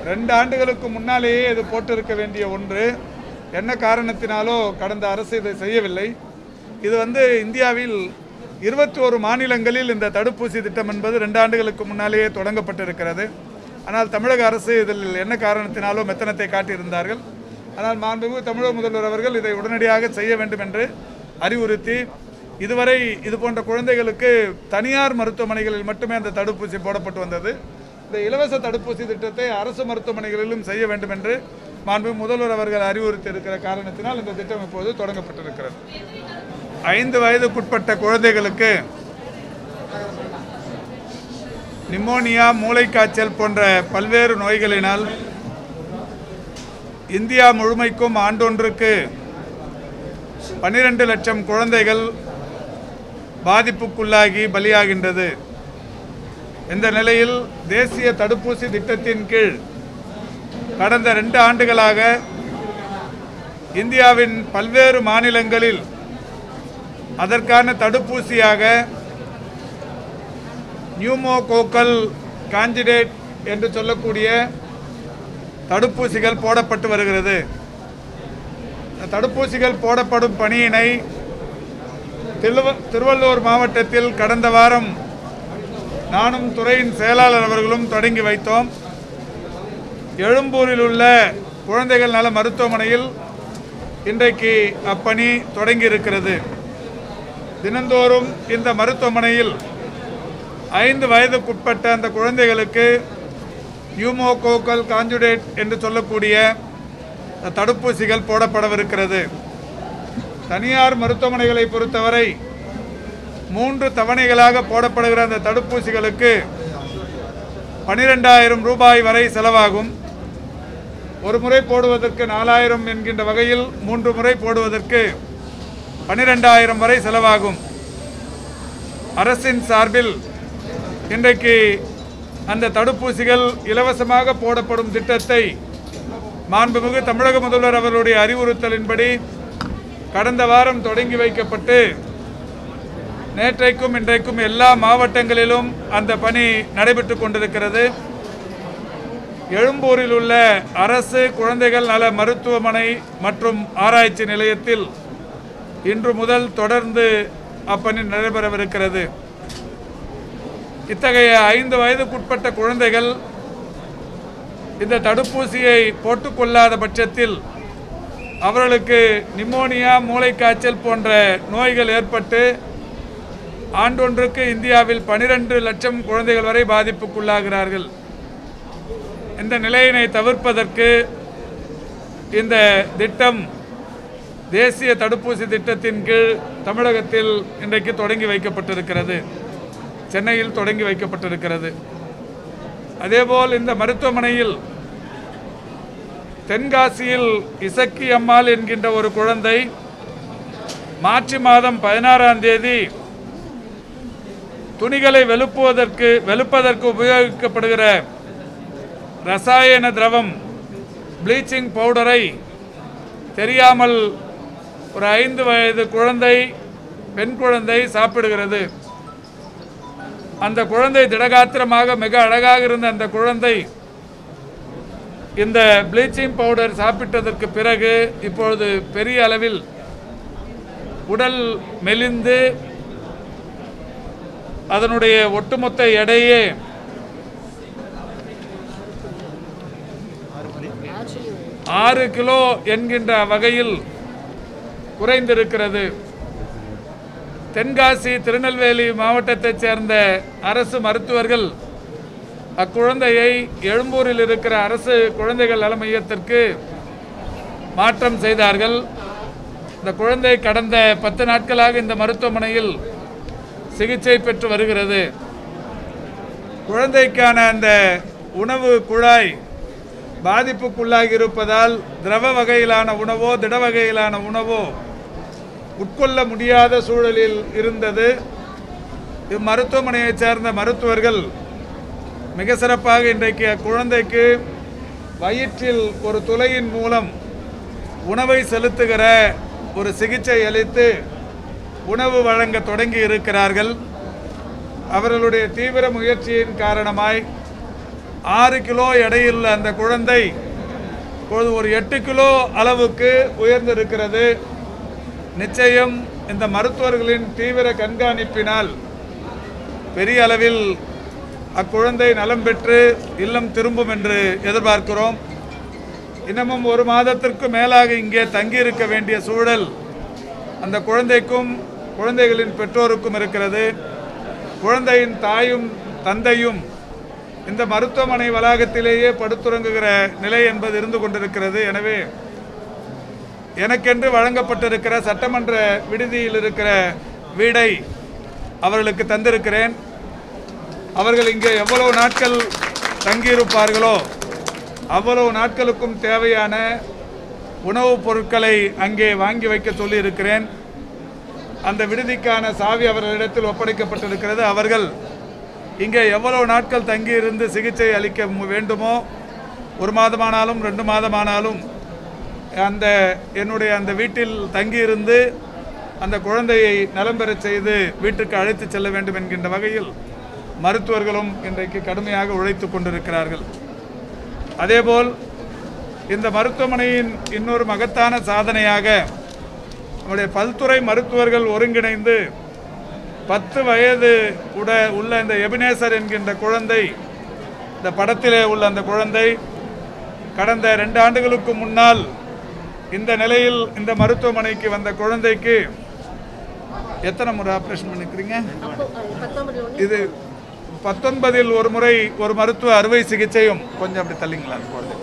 ரெண்டு ஆண்டுகளுக்கு முன்னாலேயே இது போட்டிருக்க வேண்டிய ஒன்று என்ன காரணத்தினாலோ கடந்த அரசு இதை செய்யவில்லை இது வந்து இந்தியாவில் இருபத்தி ஒரு மாநிலங்களில் இந்த தடுப்பூசி திட்டம் என்பது ரெண்டு ஆண்டுகளுக்கு முன்னாலேயே தொடங்கப்பட்டிருக்கிறது ஆனால் தமிழக அரசு இதில் என்ன காரணத்தினாலோ மெத்தனத்தை காட்டியிருந்தார்கள் ஆனால் மாண்புமிகு தமிழக முதல்வர் அவர்கள் இதை உடனடியாக செய்ய வேண்டும் என்று அறிவுறுத்தி இதுவரை இது போன்ற குழந்தைகளுக்கு தனியார் மருத்துவமனைகளில் மட்டுமே அந்த தடுப்பூசி போடப்பட்டு வந்தது இந்த இலவச தடுப்பூசி திட்டத்தை அரசு மருத்துவமனைகளிலும் செய்ய வேண்டும் என்று மாண்புமிகு முதல்வர் அவர்கள் அறிவுறுத்தி இருக்கிற காரணத்தினால் இந்த திட்டம் இப்போது தொடங்கப்பட்டிருக்கிறது ஐந்து வயதுக்குட்பட்ட குழந்தைகளுக்கு நிமோனியா மூளைக்காய்ச்சல் போன்ற பல்வேறு நோய்களினால் இந்தியா முழுமைக்கும் ஆண்டொன்றுக்கு பன்னிரண்டு லட்சம் குழந்தைகள் பாதிப்புக்குள்ளாகி பலியாகின்றது இந்த நிலையில் தேசிய தடுப்பூசி திட்டத்தின் கீழ் கடந்த ரெண்டு ஆண்டுகளாக இந்தியாவின் பல்வேறு மாநிலங்களில் அதற்கான தடுப்பூசியாக நியூமோகோக்கல் காஞ்சிடேட் என்று சொல்லக்கூடிய தடுப்பூசிகள் போடப்பட்டு வருகிறது இந்த தடுப்பூசிகள் போடப்படும் பணியினை திருவ- திருவள்ளூர் மாவட்டத்தில் கடந்த வாரம் நானும் துறையின் செயலாளர் அவர்களும் தொடங்கி வைத்தோம் எழும்பூரில் உள்ள குழந்தைகள் நல மருத்துவமனையில் இன்றைக்கு அப்பணி தொடங்கி இருக்கிறது தினந்தோறும் இந்த மருத்துவமனையில் ஐந்து வயதுக்குட்பட்ட அந்த குழந்தைகளுக்கு நியூமோகோக்கல் காஞ்சுடேட் என்று சொல்லக்கூடிய தடுப்பூசிகள் போடப்படவிருக்கிறது தனியார் மருத்துவமனைகளை பொறுத்தவரை மூன்று தவணைகளாக போடப்படுகிற அந்த தடுப்பூசிகளுக்கு பனிரெண்டாயிரம் ரூபாய் வரை செலவாகும் ஒரு முறை போடுவதற்கு நாலாயிரம் என்கின்ற வகையில் மூன்று முறை போடுவதற்கு பனிரெண்டாயிரம் வரை செலவாகும் அரசின் சார்பில் இன்றைக்கு அந்த தடுப்பூசிகள் இலவசமாக போடப்படும் திட்டத்தை மாண்புமிகு தமிழக முதல்வர் அவர்களுடைய அறிவுறுத்தலின்படி கடந்த வாரம் தொடங்கி வைக்கப்பட்டு நேற்றைக்கும் இன்றைக்கும் எல்லா மாவட்டங்களிலும் அந்த பணி நடைபெற்று கொண்டிருக்கிறது எழும்பூரில் உள்ள அரசு குழந்தைகள் நல மருத்துவமனை மற்றும் ஆராய்ச்சி நிலையத்தில் இன்று முதல் தொடர்ந்து அப்பணி நடைபெறவிருக்கிறது இத்தகைய ஐந்து வயதுக்குட்பட்ட குழந்தைகள் இந்த தடுப்பூசியை போட்டுக்கொள்ளாத பட்சத்தில் அவர்களுக்கு நிமோனியா மூளைக்காய்ச்சல் போன்ற நோய்கள் ஏற்பட்டு ஆண்டொன்றுக்கு இந்தியாவில் பனிரெண்டு லட்சம் குழந்தைகள் வரை பாதிப்புக்குள்ளாகிறார்கள் இந்த நிலையினை தவிர்ப்பதற்கு இந்த திட்டம் தேசிய தடுப்பூசி திட்டத்தின் கீழ் தமிழகத்தில் இன்றைக்கு தொடங்கி வைக்கப்பட்டிருக்கிறது சென்னையில் தொடங்கி வைக்கப்பட்டிருக்கிறது அதேபோல் இந்த மருத்துவமனையில் தென்காசியில் இசக்கி அம்மாள் என்கின்ற ஒரு குழந்தை மார்ச் மாதம் பதினாறாம் தேதி துணிகளை வெளுப்புவதற்கு வெளுப்பதற்கு உபயோகிக்கப்படுகிற ரசாயன திரவம் ப்ளீச்சிங் பவுடரை தெரியாமல் ஒரு ஐந்து வயது குழந்தை பெண் குழந்தை சாப்பிடுகிறது அந்த குழந்தை திடகாத்திரமாக மிக அழகாக இருந்த அந்த குழந்தை இந்த ப்ளீச்சிங் பவுடர் சாப்பிட்டதற்கு பிறகு இப்பொழுது பெரிய அளவில் உடல் மெலிந்து அதனுடைய ஒட்டுமொத்த எடையே ஆறு கிலோ என்கின்ற வகையில் குறைந்திருக்கிறது தென்காசி திருநெல்வேலி மாவட்டத்தைச் சேர்ந்த அரசு மருத்துவர்கள் அக்குழந்தையை எழும்பூரில் இருக்கிற அரசு குழந்தைகள் நல மையத்திற்கு மாற்றம் செய்தார்கள் இந்த குழந்தை கடந்த பத்து நாட்களாக இந்த மருத்துவமனையில் சிகிச்சை பெற்று வருகிறது குழந்தைக்கான அந்த உணவு குழாய் பாதிப்புக்குள்ளாகி இருப்பதால் திரவ வகையிலான உணவோ திட வகையிலான உணவோ உட்கொள்ள முடியாத சூழலில் இருந்தது இம்மருத்துவமனையைச் சேர்ந்த மருத்துவர்கள் மிக சிறப்பாக இன்றைக்கு அக்குழந்தைக்கு வயிற்றில் ஒரு துளையின் மூலம் உணவை செலுத்துகிற ஒரு சிகிச்சை அளித்து உணவு வழங்க தொடங்கி இருக்கிறார்கள் அவர்களுடைய தீவிர முயற்சியின் காரணமாய் ஆறு கிலோ எடையுள்ள அந்த குழந்தை இப்பொழுது ஒரு எட்டு கிலோ அளவுக்கு உயர்ந்திருக்கிறது நிச்சயம் இந்த மருத்துவர்களின் தீவிர கண்காணிப்பினால் பெரிய அளவில் அக்குழந்தை நலம் பெற்று இல்லம் திரும்பும் என்று எதிர்பார்க்கிறோம் இன்னமும் ஒரு மாதத்திற்கு மேலாக இங்கே தங்கியிருக்க வேண்டிய சூழல் அந்த குழந்தைக்கும் குழந்தைகளின் பெற்றோருக்கும் இருக்கிறது குழந்தையின் தாயும் தந்தையும் இந்த மருத்துவமனை வளாகத்திலேயே படுத்துறங்குகிற நிலை என்பது இருந்து கொண்டிருக்கிறது எனவே எனக்கென்று வழங்கப்பட்டிருக்கிற சட்டமன்ற விடுதியில் இருக்கிற வீடை அவர்களுக்கு தந்திருக்கிறேன் அவர்கள் இங்கே எவ்வளவு நாட்கள் தங்கியிருப்பார்களோ அவ்வளவு நாட்களுக்கும் தேவையான உணவுப் பொருட்களை அங்கே வாங்கி வைக்க சொல்லியிருக்கிறேன் அந்த விடுதிக்கான சாவி அவர்களிடத்தில் ஒப்படைக்கப்பட்டிருக்கிறது அவர்கள் இங்கே எவ்வளவு நாட்கள் தங்கியிருந்து சிகிச்சை அளிக்க மு- வேண்டுமோ ஒரு மாதமானாலும் ரெண்டு மாதமானாலும் அந்த என்னுடைய அந்த வீட்டில் தங்கியிருந்து அந்த குழந்தையை நலம் பெறச் செய்து வீட்டுக்கு அழைத்து செல்ல வேண்டும் என்கின்ற வகையில் மருத்துவர்களும் இன்றைக்கு கடுமையாக உழைத்து கொண்டிருக்கிறார்கள் அதேபோல் இந்த மருத்துவமனையின் இன்னொரு மகத்தான சாதனையாக நம்முடைய பல்துறை மருத்துவர்கள் ஒருங்கிணைந்து பத்து வயது உட உள்ள இந்த எபினேசர் என்கின்ற குழந்தை இந்த படத்திலே உள்ள அந்த குழந்தை கடந்த ரெண்டு ஆண்டுகளுக்கு முன்னால் இந்த நிலையில் இந்த மருத்துவமனைக்கு வந்த குழந்தைக்கு எத்தனை முறை ஆப்ரேஷன் பண்ணிக்கிறீங்க அப்போ அது பத்தொன்பதுல ஒன்று இது பத்தொன்பதில் ஒரு முறை ஒரு மருத்துவ அறுவை சிகிச்சையும் கொஞ்சம் அப்படி தள்ளிங்களா அந்த குழந்தை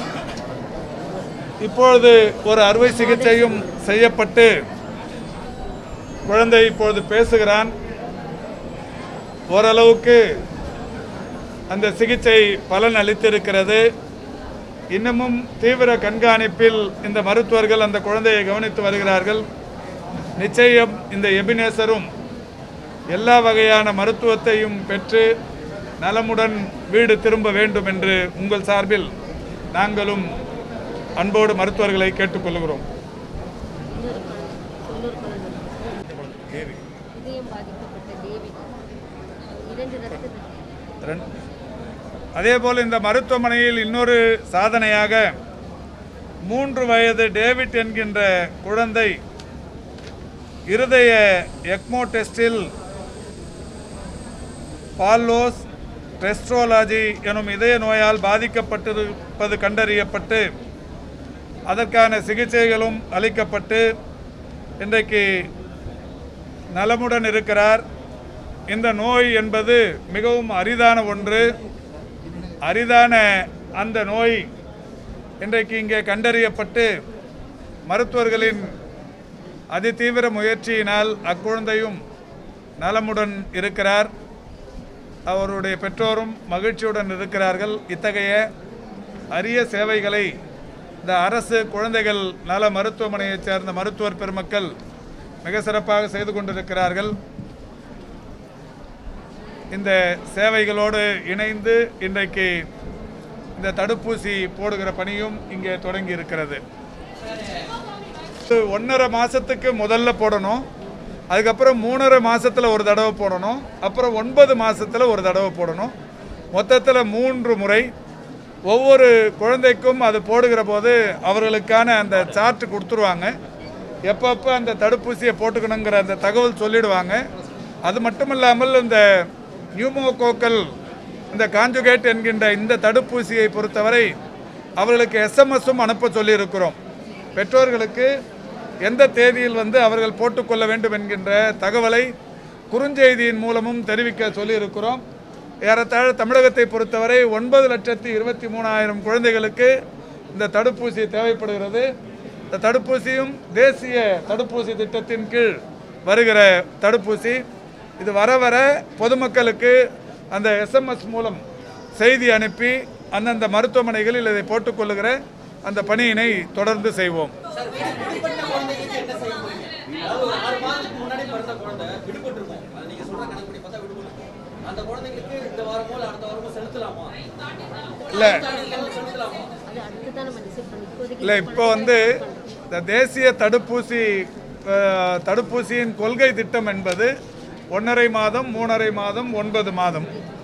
இப்பொழுது ஒரு அறுவை சிகிச்சையும் செய்யப்பட்டு குழந்தை இப்பொழுது பேசுகிறான் ஓரளவுக்கு அந்த சிகிச்சை பலன் அளித்திருக்கிறது இன்னமும் தீவிர கண்காணிப்பில் இந்த மருத்துவர்கள் அந்த குழந்தையை கவனித்து வருகிறார்கள் நிச்சயம் இந்த எபினேசரும் எல்லா வகையான மருத்துவத்தையும் பெற்று நலமுடன் வீடு திரும்ப வேண்டும் என்று உங்கள் சார்பில் நாங்களும் அன்போடு மருத்துவர்களை கேட்டுக்கொள்கிறோம் இன்னொரு குழந்தை இன்னொரு குழந்தை இதயம் பாதிக்கப்பட்ட தேவி இரண்டு ரத்த ரெண்- அதேபோல் இந்த மருத்துவமனையில் இன்னொரு சாதனையாக மூன்று வயது டேவிட் என்கின்ற குழந்தை இருதய எக்மோ டெஸ்டில் பால்லோஸ் டெஸ்ட்ரோலாஜி எனும் இதய நோயால் பாதிக்கப்பட்டிருப்பது கண்டறியப்பட்டு அதற்கான சிகிச்சைகளும் அளிக்கப்பட்டு இன்றைக்கு நலமுடன் இருக்கிறார் இந்த நோய் என்பது மிகவும் அரிதான ஒன்று அரிதான அந்த நோய் இன்றைக்கு இங்கே கண்டறியப்பட்டு மருத்துவர்களின் அதிதீவிர முயற்சியினால் அக்குழந்தையும் நலமுடன் இருக்கிறார் அவருடைய பெற்றோரும் மகிழ்ச்சியுடன் இருக்கிறார்கள் இத்தகைய அரிய சேவைகளை இந்த அரசு குழந்தைகள் நல மருத்துவமனையைச் சேர்ந்த மருத்துவர் பெருமக்கள் மிக சிறப்பாக செய்து கொண்டிருக்கிறார்கள் இந்த சேவைகளோடு இணைந்து இன்றைக்கு இந்த தடுப்பூசி போடுகிற பணியும் இங்கே தொடங்கி இருக்கிறது இது ஒன்றரை மாதத்துக்கு முதல்ல போடணும் அதுக்கப்புறம் மூணரை மாசத்துல ஒரு தடவை போடணும் அப்புறம் ஒன்பது மாசத்துல ஒரு தடவை போடணும் மொத்தத்தில் மூன்று முறை ஒவ்வொரு குழந்தைக்கும் அது போடுகிற போது அவர்களுக்கான அந்த சார்ட் கொடுத்துருவாங்க எப்பப்போ அந்த தடுப்பூசியை போட்டுக்கணுங்கிற அந்த தகவல் சொல்லிடுவாங்க அது மட்டும் இல்லாமல் இந்த நியூமோகோக்கல் இந்த காஞ்சுகேட் என்கின்ற இந்த தடுப்பூசியை பொறுத்தவரை அவர்களுக்கு எஸ்எம்எஸும் அனுப்ப சொல்லியிருக்கிறோம் பெற்றோர்களுக்கு எந்த தேதியில் வந்து அவர்கள் போட்டுக்கொள்ள வேண்டும் என்கின்ற தகவலை குறுஞ்செய்தியின் மூலமும் தெரிவிக்க சொல்லியிருக்கிறோம் ஏறத்தாழ தமிழகத்தை பொறுத்தவரை ஒன்பது லட்சத்தி இருபத்தி மூணாயிரம் குழந்தைகளுக்கு இந்த தடுப்பூசி தேவைப்படுகிறது இந்த தடுப்பூசியும் தேசிய தடுப்பூசி திட்டத்தின் கீழ் வருகிற தடுப்பூசி இது வர வர பொதுமக்களுக்கு அந்த எஸ்எம்எஸ் மூலம் செய்தி அனுப்பி அந்தந்த மருத்துவமனைகளில் இதை போட்டுக்கொள்ளுகிற அந்த பணியினை தொடர்ந்து செய்வோம் சார் விடுபட்ட குழந்தைகளுக்கு என்ன செய்ய போறீங்க அதாவது ஒரு ஆறு மாதத்துக்கு முன்னாடி பிறந்த குழந்தை விடுபட்டிருக்கும் அது நீங்க சொல்ற கணக்குப்படி பார்த்தா விடுபட்டிருக்கும் அந்த குழந்தைங்களுக்கு இந்த வாரமோ இல்ல அடுத்த வாரமோ செலுத்தலாமா இல்ல. தாண்டிகள் செலுத்தலாமா அது அடுத்து தான் நம்ம டிசைட் பண்ணி இப்போதைக்கு இல்லை இப்போ வந்து இந்த தேசிய தடுப்பூசி அஹ், தடுப்பூசியின் கொள்கை திட்டம் என்பது ஒன்றரை மாதம் மூணரை மாதம் ஒன்பது மாதம்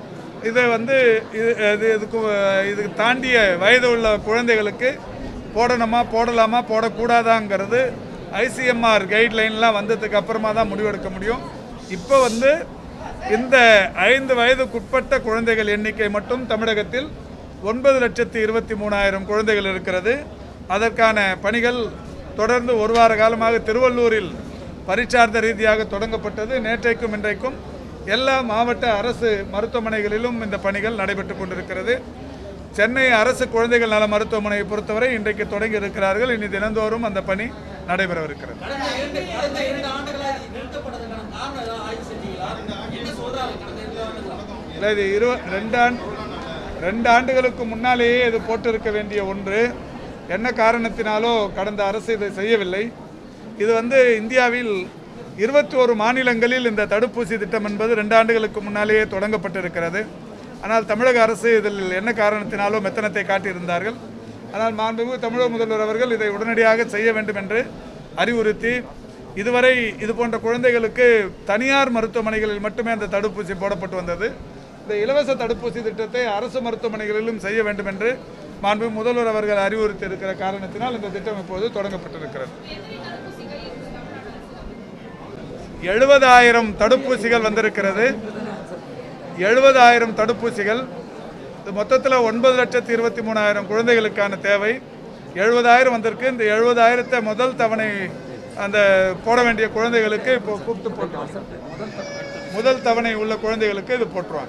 இது வந்து இது இது இதுக்கு இதுக்கு தாண்டிய வயது உள்ள குழந்தைகளுக்கு போடணுமா போடலாமா போடக்கூடாதாங்கிறது ஐசிஎம்ஆர் கைட்லைன்லாம் வந்ததுக்கு அப்புறமா தான் முடிவெடுக்க முடியும் இப்போ வந்து இந்த ஐந்து வயதுக்குட்பட்ட குழந்தைகள் எண்ணிக்கை மட்டும் தமிழகத்தில் ஒன்பது லட்சத்தி இருபத்தி மூணாயிரம் குழந்தைகள் இருக்கிறது அதற்கான பணிகள் தொடர்ந்து ஒரு வார காலமாக திருவள்ளூரில் பரிச்சார்ந்த ரீதியாக தொடங்கப்பட்டது நேற்றைக்கும் இன்றைக்கும் எல்லா மாவட்ட அரசு மருத்துவமனைகளிலும் இந்த பணிகள் நடைபெற்று கொண்டிருக்கிறது சென்னை அரசு குழந்தைகள் நல மருத்துவமனையை பொறுத்தவரை இன்றைக்கு தொடங்கி இருக்கிறார்கள் இனி தினந்தோறும் அந்த பணி நடைபெறவிருக்கிறது கடந்த இரண்டு கடந்த இரண்டு ஆண்டுகளாக இது நிறுத்தப்பட்டதுக்கான காரணம் ஏதாவது ஆய்வு செஞ்சீங்களா என்ன சொல்றாங்க கடந்த இரண்டு ஆண்டுகளா இல்லை இது இரு ரெண்டு ஆண்டு ரெண்டு ஆண்டுகளுக்கு முன்னாலேயே இது போட்டிருக்க வேண்டிய ஒன்று என்ன காரணத்தினாலோ கடந்த அரசு இதை செய்யவில்லை இது வந்து இந்தியாவில் இருபத்தி ஒரு மாநிலங்களில் இந்த தடுப்பூசி திட்டம் என்பது ரெண்டு ஆண்டுகளுக்கு முன்னாலேயே தொடங்கப்பட்டிருக்கிறது ஆனால் தமிழக அரசு இதில் என்ன காரணத்தினாலோ மெத்தனத்தை காட்டியிருந்தார்கள் ஆனால் மாண்புமிகு தமிழக முதல்வர் அவர்கள் இதை உடனடியாக செய்ய வேண்டும் என்று அறிவுறுத்தி இதுவரை இது போன்ற குழந்தைகளுக்கு தனியார் மருத்துவமனைகளில் மட்டுமே அந்த தடுப்பூசி போடப்பட்டு வந்தது இந்த இலவச தடுப்பூசி திட்டத்தை அரசு மருத்துவமனைகளிலும் செய்ய வேண்டும் என்று மாண்பு முதல்வர் அவர்கள் அறிவுறுத்தி இருக்கிற காரணத்தினால் இந்த திட்டம் இப்போது தொடங்கப்பட்டிருக்கிறது எழுபதாயிரம் தடுப்பூசிகள் வந்திருக்கிறது எழுபதாயிரம் தடுப்பூசிகள் இது மொத்தத்தில் ஒன்பது லட்சத்தி இருபத்தி மூணாயிரம் குழந்தைகளுக்கான தேவை எழுபதாயிரம் வந்திருக்கு இந்த எழுபதாயிரத்தை முதல் தவணை அந்த போட வேண்டிய குழந்தைகளுக்கு இப்போ கூப்பிட்டு போட்டுருவாங்க முதல் தவணை உள்ள குழந்தைகளுக்கு இது போட்டுருவாங்க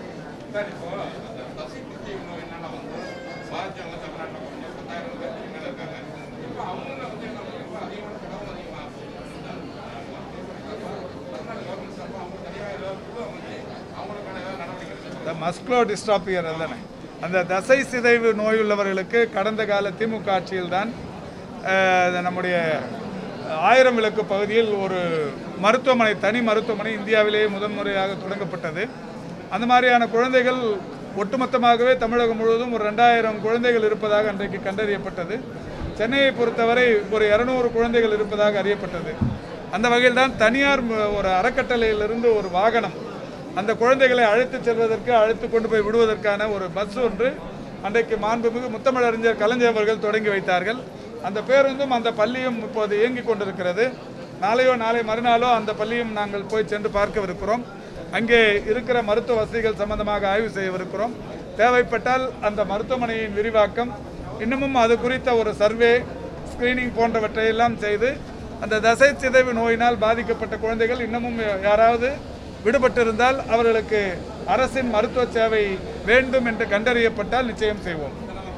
இந்த மஸ்குலோ டிஸ்ட்ராபியர் தானே அந்த தசை சிதைவு நோய் உள்ளவர்களுக்கு கடந்த கால திமுக ஆட்சியில்தான் அஹ், நம்முடைய ஆயிரம் விளக்கு பகுதியில் ஒரு மருத்துவமனை தனி மருத்துவமனை இந்தியாவிலேயே முதன்முறையாக தொடங்கப்பட்டது அந்த மாதிரியான குழந்தைகள் ஒட்டுமொத்தமாகவே தமிழகம் முழுவதும் ஒரு ரெண்டாயிரம் குழந்தைகள் இருப்பதாக அன்றைக்கு கண்டறியப்பட்டது சென்னையை பொறுத்தவரை ஒரு இரநூறு குழந்தைகள் இருப்பதாக அறியப்பட்டது அந்த வகையில் தான் தனியார் ம- ஒரு அறக்கட்டளையிலிருந்து ஒரு வாகனம் அந்த குழந்தைகளை அழைத்து செல்வதற்கு அழைத்து கொண்டு போய் விடுவதற்கான ஒரு பஸ் ஒன்று அன்றைக்கு மாண்புமிகு முத்தமிழறிஞர் கலைஞர் அவர்கள் தொடங்கி வைத்தார்கள் அந்த பேருந்தும் அந்த பள்ளியும் இப்போது இயங்கிக் கொண்டிருக்கிறது நாளையோ நாளை மறுநாளோ அந்த பள்ளியும் நாங்கள் போய் சென்று பார்க்கவிருக்கிறோம் அங்கே இருக்கிற மருத்துவ வசதிகள் சம்பந்தமாக ஆய்வு செய்யவிருக்கிறோம் தேவைப்பட்டால் அந்த மருத்துவமனையின் விரிவாக்கம் இன்னமும் அது குறித்த ஒரு சர்வே ஸ்கிரீனிங் போன்றவற்றை எல்லாம் செய்து அந்த தசை சிதைவு நோயினால் பாதிக்கப்பட்ட குழந்தைகள் இன்னமும் யாராவது விடுபட்டிருந்தால் அவர்களுக்கு அரசின் மருத்துவ சேவை வேண்டும் என்று கண்டறியப்பட்டால் நிச்சயம் செய்வோம்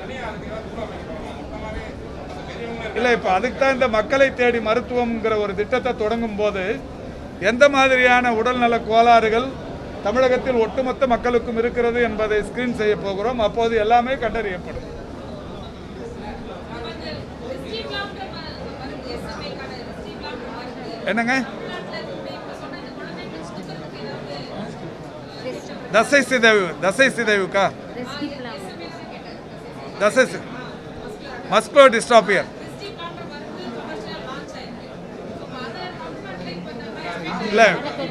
இல்லை இப்போ அதுக்கு தான் இந்த மக்களை தேடி மருத்துவம்ங்கிற ஒரு திட்டத்தை தொடங்கும் போது எந்த மாதிரியான உடல்நல கோளாறுகள் தமிழகத்தில் ஒட்டுமொத்த மக்களுக்கும் இருக்கிறது என்பதை ஸ்கிரீன் செய்ய போகிறோம் அப்போது எல்லாமே கண்டறியப்படும் என்னங்க தசை சிதைவு தசை சிதைவுக்கா தசை சி- மஸ்குலோ டிஸ்ட்ராபியர் இல்ல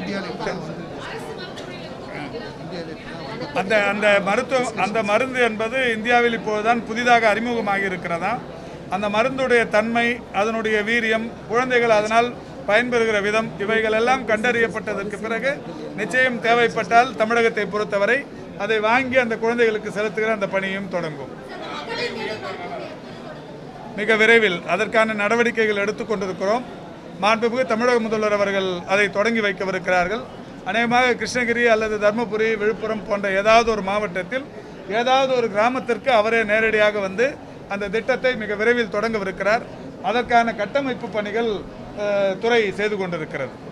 அந்த அந்த மருத்துவ அந்த மருந்து என்பது இந்தியாவில் இப்போதுதான் புதிதாக அறிமுகமாகி இருக்கிறதா அந்த மருந்துடைய தன்மை அதனுடைய வீரியம் குழந்தைகள் அதனால் பயன்பெறுகிற விதம் இவைகள் எல்லாம் கண்டறியப்பட்டதற்கு பிறகு நிச்சயம் தேவைப்பட்டால் தமிழகத்தை பொறுத்தவரை அதை வாங்கி அந்த குழந்தைகளுக்கு செலுத்துகிற அந்த பணியும் தொடங்கும் மிக விரைவில் அதற்கான நடவடிக்கைகள் எடுத்துக்கொண்டிருக்கிறோம் மாண்புமிகு தமிழக முதல்வர் அவர்கள் அதை தொடங்கி வைக்கவிருக்கிறார்கள் அநேகமாக கிருஷ்ணகிரி அல்லது தர்மபுரி விழுப்புரம் போன்ற ஏதாவது ஒரு மாவட்டத்தில் ஏதாவது ஒரு கிராமத்திற்கு அவரே நேரடியாக வந்து அந்த திட்டத்தை மிக விரைவில் தொடங்கவிருக்கிறார் அதற்கான கட்டமைப்பு பணிகள் அஹ், துறை செய்து கொண்டிருக்கிறது